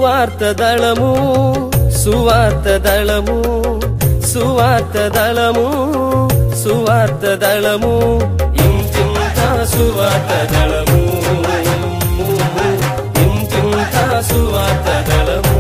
సువార్త దళము సువార్త దళము సువార్త దళము సువార్త దళము ఇంతింత సువార్త దళము ఇంతింత సువార్త దళము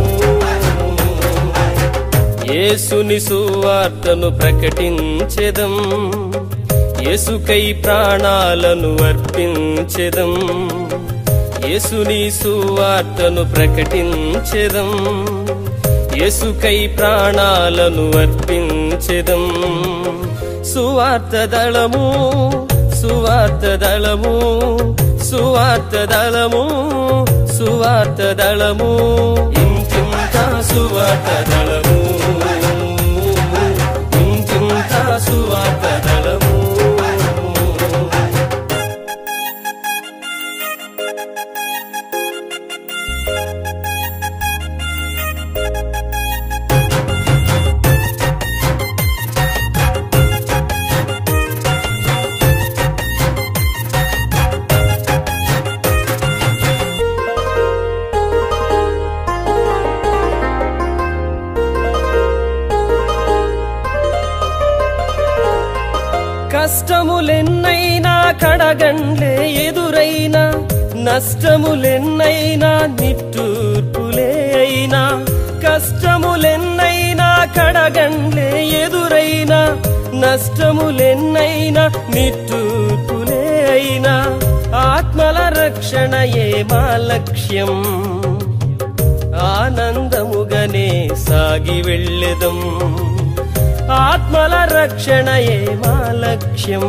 యేసుని సువార్తను ప్రకటించెదం యేసుకై ప్రాణాలను అర్పించెదం యేసుని సువార్తను ప్రకటించెదం యేసుకై ప్రాణాలను అర్పించెదం సువార్త దళము సువార్త దళము సువార్త దళము సువార్త దళము ఇంకింత సువార్త దళము ఇంకింత సువార్త దళము కష్టములెన్నైనా కడగండ్లే ఎదురైనా నష్టములెన్నైనా నిట్టూర్పులే అయినా కష్టములెన్నైనా కడగండ్లే ఎదురైనా నష్టములెన్నైనా నిట్టూర్పులే అయినా ఆత్మల రక్షణయే మా లక్ష్యం ఆనందముగనే సాగి వెళ్ళెదం ఆత్మల రక్షణయే మా లక్ష్యం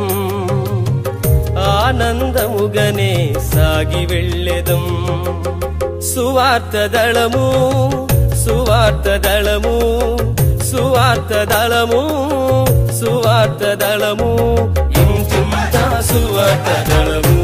ఆనందముగనే సాగి వెళ్ళెదం సువార్త దళము సువార్త దళము సువార్త దళము సువార్త దళము ఇంతింత సువార్త దళము